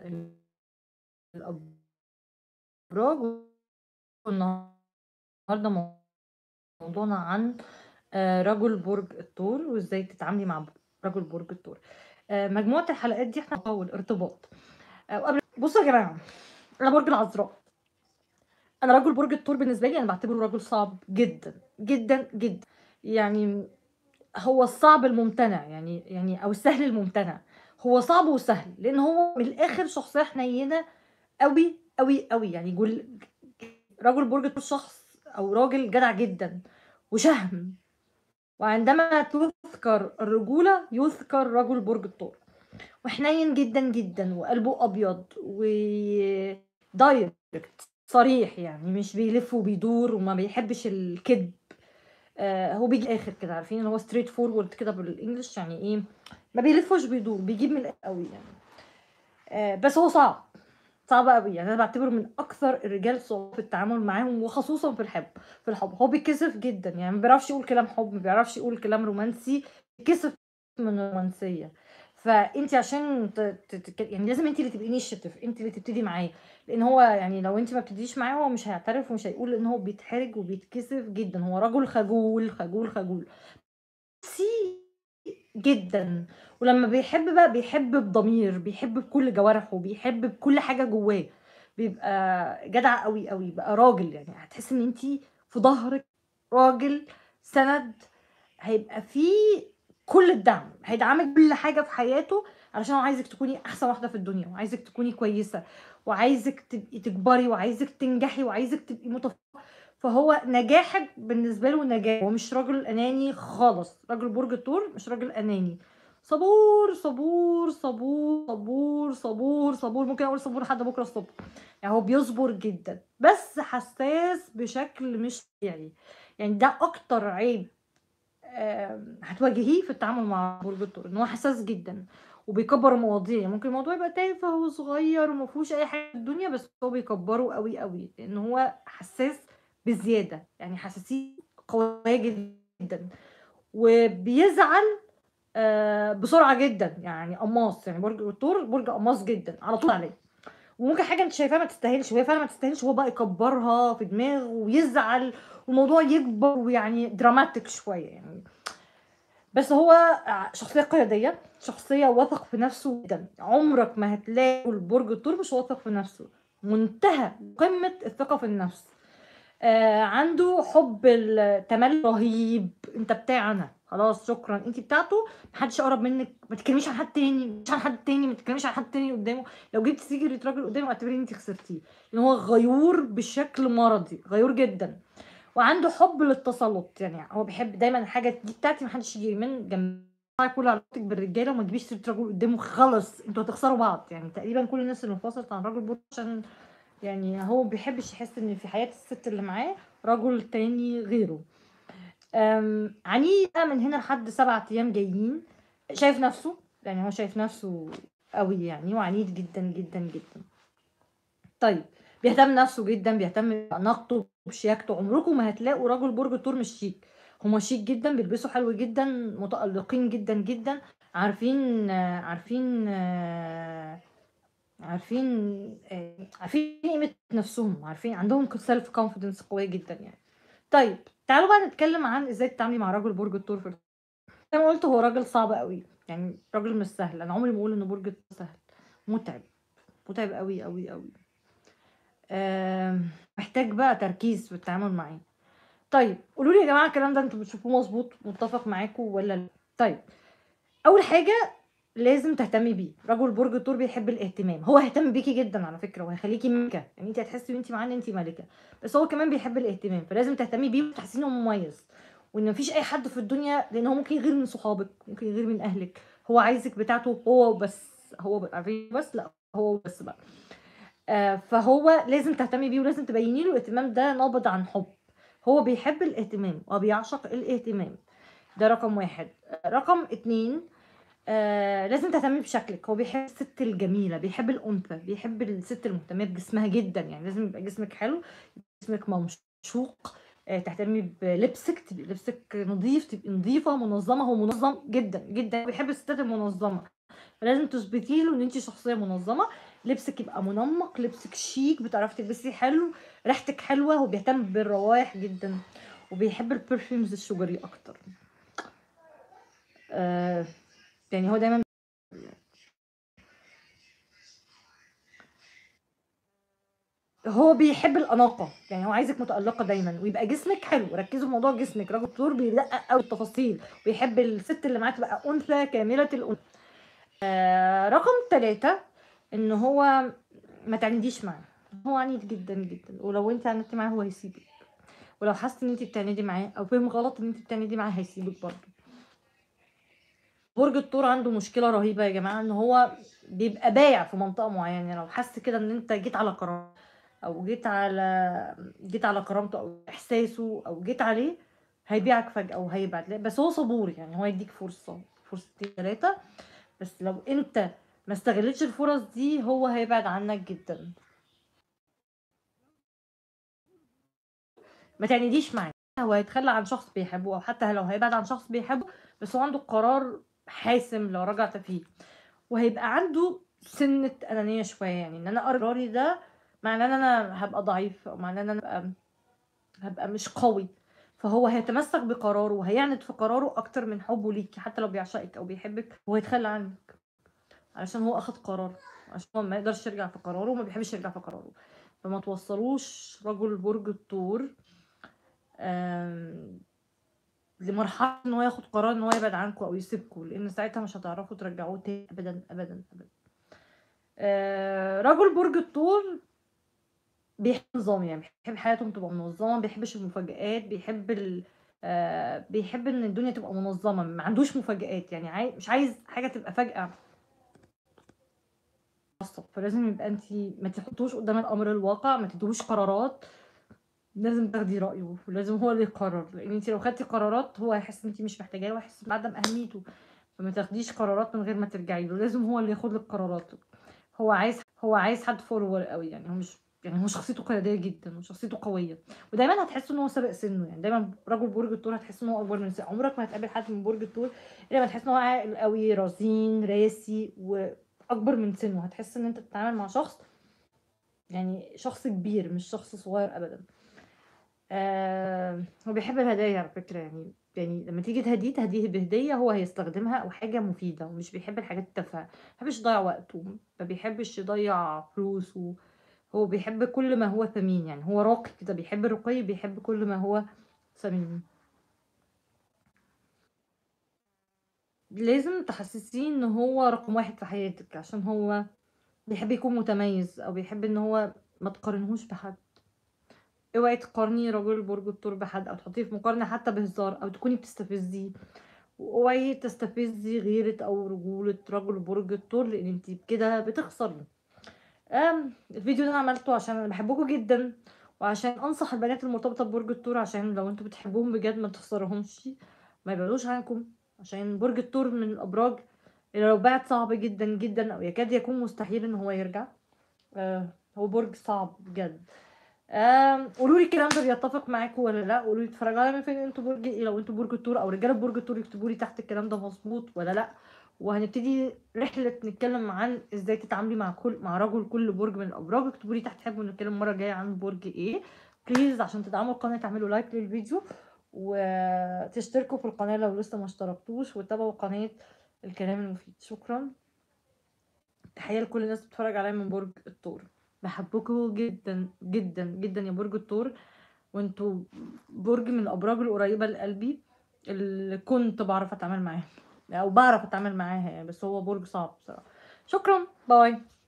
الأبراج والنهارده موضوعنا عن آآ رجل برج الثور وإزاي تتعاملي مع ب رجل برج الثور. آآ مجموعة الحلقات دي إحنا والارتباط. آآ وقبل بُصّوا يا جماعة، أنا برج العذراء. أنا رجل برج الثور بالنسبة لي أنا باعتبره رجل صعب جدًا، جدًا، جدًا. يعني هو الصعب الممتنع يعني يعني أو السهل الممتنع. هو صعب وسهل، لإن هو من الآخر شخصية حنينة أوي، أوي، أوي. يعني جل رجل برج الثور شخص أو راجل جدع جدًا وشهم. وعندما تُذكر الرجولة يُذكر رجل برج الثور. وحنين جدًا، جدًا وقلبه أبيض وdirect صريح يعني مش بيلِف وبيدور وما بيحبش الكدب. آآ هو بييجي من الآخر كده عارفين اللي هو straight forward كده بالEnglish يعني إيه، ما بيلِفّش وبيدور، بيجيب من الآخر أوي يعني. آآ بس هو صعب، صعب أوي. يعني أنا باعتبره من أكثر الرجال صعوبة في التعامل معاهم وخصوصًا في الحب في الحب. هو بيتكسف جدًا، يعني ما بيعرفش يقول كلام حب، ما بيعرفش يقول كلام رومانسي، بيتكسف من الرومانسية. فأنتِ عشان ت ت تك يعني لازم أنتِ اللي تبقي initiative أنتِ اللي تبتدي معاه. لإن هو يعني لو أنتِ ما بتبتديش معاه هو مش هيعترف ومش هيقول لإن هو بيتحرج وبيتكسف جدًا. هو رجل خجول، خجول، خجول. بُصّي جدًا. ولمّا بيحب بقى بيحب بضمير، بيحب بكل جوارحه، بيحب بكل حاجة جواه. بيبقى جدع أوي، أوي. بقى راجل يعني هتحسّي إن أنتِ في ضهرِك راجل سَنَد، هيبقى في كل الدعم. هيدعمِك كل حاجة في حياته علشان هو عايزِك تكوني أحسن واحدة في الدنيا وعايزِك تكوني كويسة وعايزِك تبقي تكبري وعايزِك تنجحي وعايزِك تبقي متفوقة. فهو نجاحِك بالنسبة له نجاح. هو مش راجل أناني خالص. رجل برج الثور مش راجل أناني. صبور، صبور، صبور، صبور، صبور، صبور. ممكن أقول صبور لحد بكرة الصبح. يعني هو بيصبر جدًا، بس حسّاس بشكل مش طبيعي. يعني ده أكتر عيب آمم هتواجهيه في التعامل مع برج الثور، إن هو حسّاس جدًا وبيكبّر المواضيع. يعني ممكن الموضوع يبقى تافه وصغير وما فيهوش أي حاجة في الدنيا، بس هو بيكبّره أوي، أوي. لإن هو حسّاس بزيادة. يعني حساسيته قوية جدًا. وبيزعل آآ بسرعة جدًا. يعني قماص. يعني برج الثور برج قماص جدًا، على طول عليه. وممكن حاجة أنتِ شايفاها ما تستاهلش وهي فعلًا ما تستاهلش وهو بقى يكبّرها في دماغه ويزعل والموضوع يكبر ويعني dramatic شوية يعني. بس هو ع شخصية قيادية، شخصية واثق في نفسه جدًا. عمرك ما هتلاقي برج الثور مش واثق في نفسه. منتهى قمة الثقة في النفس. آآ عنده حُب التملّك رهيب. أنت بتاعي أنا، خلاص شكرًا. أنتِ بتاعته، ما حدش يقرّب منِّك، ما تتكلميش عن حد تاني، ما تبصيش على حد تاني، ما تتكلميش عن حد تاني قدّامه. لو جبتِ سيرة راجل قدّامه اعتبري إن أنتِ خسرتيه. لإن هو غيور بشكل مرضي، غيور جدًا. وعنده حُب للتسلُّط. يعني هو بيحب دايمًا الحاجة دي بتاعتي ما حدش ييجي من جنبها كل علاقتِك بالرجالة وما تجيبيش سيرة راجل قدّامه خالص، أنتم هتخسروا بعض. يعني تقريبًا كل الناس اللي انفصلت عن راجل برج عشان يعني هو ما بيحبش يحس إن في حياة الست اللي معاه رجل تاني غيره. آمم عنيد بقى من هنا لحد 7 أيام جايين. شايف نفسه، يعني هو شايف نفسه أوي يعني وعنيد جدًا، جدًا، جدًا. طيب، بيهتم بنفسه جدًا، بيهتم بأناقته، بشياكته. عمركم ما هتلاقوا رجل برج الثور مش شيك. هم شيك جدًا، بيلبسوا حلو جدًا، متألقين جدًا، جدًا. عارفين عارفين عارفين آآ عارفين قيمة نفسهم، عارفين عندهم ك self confidence قوية جدًا يعني. طيب، تعالوا بقى نتكلم عن إزاي تتعاملي مع رجل برج الثور في زي ما قُلت هو راجل صعب أوي. يعني راجل مش سهل. أنا عمري ما أقول إن برج الثور سهل. مُتعب. مُتعب أوي، أوي، أوي. آمم محتاج بقى تركيز في التعامل معاه. طيب، قولوا لي يا جماعة الكلام ده أنتم بتشوفوه مضبوط، متّفق معاكم والّا لأ؟ طيب، أول حاجة لازم تهتمي بيه. رجل برج الثور بيحب الاهتمام. هو هيهتم بيكِ جدًا على فكرة وهيخلّيكِ ملكة. يعني أنتِ هتحسّي وأنتِ معاه إن أنتِ ملكة. بس هو كمان بيحب الاهتمام، فلازم تهتمي بيه وتحسّسيه إن هو مميز. وإن ما فيش أي حد في الدنيا لإن هو ممكن يغير من صحابِك، ممكن يغير من أهلِك. هو عايزِك بتاعته هو وبس. هو ب عارفين بس؟ لأ، هو وبس بقى. آآ فهو لازم تهتمي بيه ولازم تبيّني له الاهتمام ده نابض عن حُب. هو بيحب الاهتمام وبيعشق الاهتمام. ده رقم 1. رقم 2 آآ لازم تهتمي بشكلِك. هو بيحب الست الجميلة، بيحب الأنثى، بيحب الست المهتمية بجسمها جدًا. يعني لازم يبقى جسمِك حلو، جسمِك ممشوق، آآ تهتمي بلبسِك، تبقي لبسِك نضيف، تبقي نضيفة، منظّمة. هو منظّم جدًا، جدًا. بيحب الستات المنظّمة. فلازم تثبتي له إن أنتِ شخصية منظّمة. لبسك يبقى منمق لبسك شيك بتعرفي تلبسي حلو ريحتك حلوه هو بيهتم بالروائح جدا وبيحب البرفيومز الشجري اكتر آه يعني هو دايما هو بيحب الاناقه يعني هو عايزك متالقه دايما ويبقى جسمك حلو ركزوا في موضوع جسمك راجل دكتور بيدقق قوي التفاصيل ويحب الست اللي معاه تبقى انثى كامله الانثى آه رقم ثلاثة ان هو ما تعنديش معاه هو عنيد جدا جدا ولو انت عندتي معاه هو هيسيبك ولو حاسه ان انت بتعندي معاه او فهم غلط ان انت بتعندي معاه هيسيبك برضه برج الثور عنده مشكله رهيبه يا جماعه ان هو بيبقى بايع في منطقه معينه يعني لو حس كده ان انت جيت على قرار او جيت على جيت على كرامته او احساسه او جيت عليه هيبيعك فجاه وهيبعد بس هو صبور يعني هو يديك فرصه فرصتين ثلاثه بس لو انت ما استغلتش الفرص دي هو هيبعد عنك جدا ما تعنديش معاه هو هيتخلى عن شخص بيحبه او حتى لو هيبعد عن شخص بيحبه بس هو عنده قرار حاسم لو رجعت فيه وهيبقى عنده سنة أنانية شوية يعني إن أنا قراري ده معناه إن أنا هبقى ضعيف أو معناه إن أنا هبقى, هبقى مش قوي فهو هيتمسك بقراره وهيعند في قراره أكتر من حبه ليكي حتى لو بيعشقك أو بيحبك هو هيتخلى عنك علشان هو أخد قرار عشان هو ما يقدرش يرجع في قراره وما بيحبش يرجع في قراره فما توصلوش رجل برج الثور لمرحله ان هو ياخد قرار ان هو يبعد عنكم او يسيبكم لان ساعتها مش هتعرفوا ترجعوه تاني ابدا ابدا ابدا آه رجل برج الثور بيحب النظام يعني بيحب حياته تبقى منظمه ما بيحبش المفاجآت بيحب ال... آه بيحب ان الدنيا تبقى منظمه ما عندوش مفاجآت يعني عاي... مش عايز حاجه تبقى فجاه فلازم يبقى انت ما تحطوش قدام الامر الواقع ما تدوش قرارات لازم تاخدي رايه ولازم هو اللي يقرر لان انت لو خدتي قرارات هو هيحس ان انت مش محتاجاه وهيحس بعدم اهميته فما تاخديش قرارات من غير ما ترجعي له لازم هو اللي ياخد لك قرارات هو عايز هو عايز حد فولور قوي يعني هو مش يعني هو شخصيته قياديه جدا وشخصيته قويه ودايما هتحس ان هو سابق سنه يعني دايما رجل برج الثور هتحس ان هو اكبر من سنه عمرك ما هتقابل حد من برج الثور الا ما تحس ان هو عاقل قوي رزين راسي واكبر من سنه هتحس ان انت بتتعامل مع شخص يعني شخص كبير مش شخص صغير ابدا آه هو بيحب الهدايا على فكرة يعني يعني لما تيجي تهديه تهديه بهدية هو هيستخدمها أو حاجة مفيدة ومش بيحب الحاجات التافهة ما بيحبش يضيع وقته ما بيحبش يضيع فلوسه هو بيحب كل ما هو ثمين يعني هو راقي كده بيحب الرقي بيحب كل ما هو ثمين لازم تحسسيه ان هو رقم واحد في حياتك عشان هو بيحب يكون متميز او بيحب ان هو ما تقارنهوش بحد اوعي تقارني رجل برج الثور بحد او تحطيه في مقارنه حتى بهزار او تكوني بتستفزيه واوعي تستفزي غيرة او رجولة رجل برج الثور لان انت كده بتخسري الفيديو ده انا عملته عشان انا بحبكم جدا وعشان انصح البنات المرتبطه ببرج الثور عشان لو انتوا بتحبوهم بجد ما تخسرهمش ما يبعدوش عنكم عشان برج الثور من الابراج اللي لو بعد صعب جدا جدا او يكاد يكون مستحيل ان هو يرجع آه هو برج صعب بجد قولوا لي الكلام ده بيتفق معاكم ولا لا قولوا لي اتفرجوا على فين انتوا برج ايه لو انتوا برج الثور او رجاله برج الثور يكتبوا لي تحت الكلام ده مظبوط ولا لا وهنبتدي رحله نتكلم عن ازاي تتعاملي مع كل مع رجل كل برج من الابراج اكتبوا لي تحت تحبوا نتكلم المره الجايه عن برج ايه بليز عشان تدعموا القناه تعملوا لايك للفيديو وتشتركوا في القناه لو لسه ما اشتركتوش وتتابعوا قناه الكلام المفيد شكرا تحيه لكل الناس بتتفرج عليا من برج الثور بحبكم جدا جدا جدا يا برج الثور وانتوا برج من الابراج القريبه لقلبي اللي كنت بعرف اتعامل معاها او بعرف اتعامل معاها يعني بس هو برج صعب بصراحه شكرا باي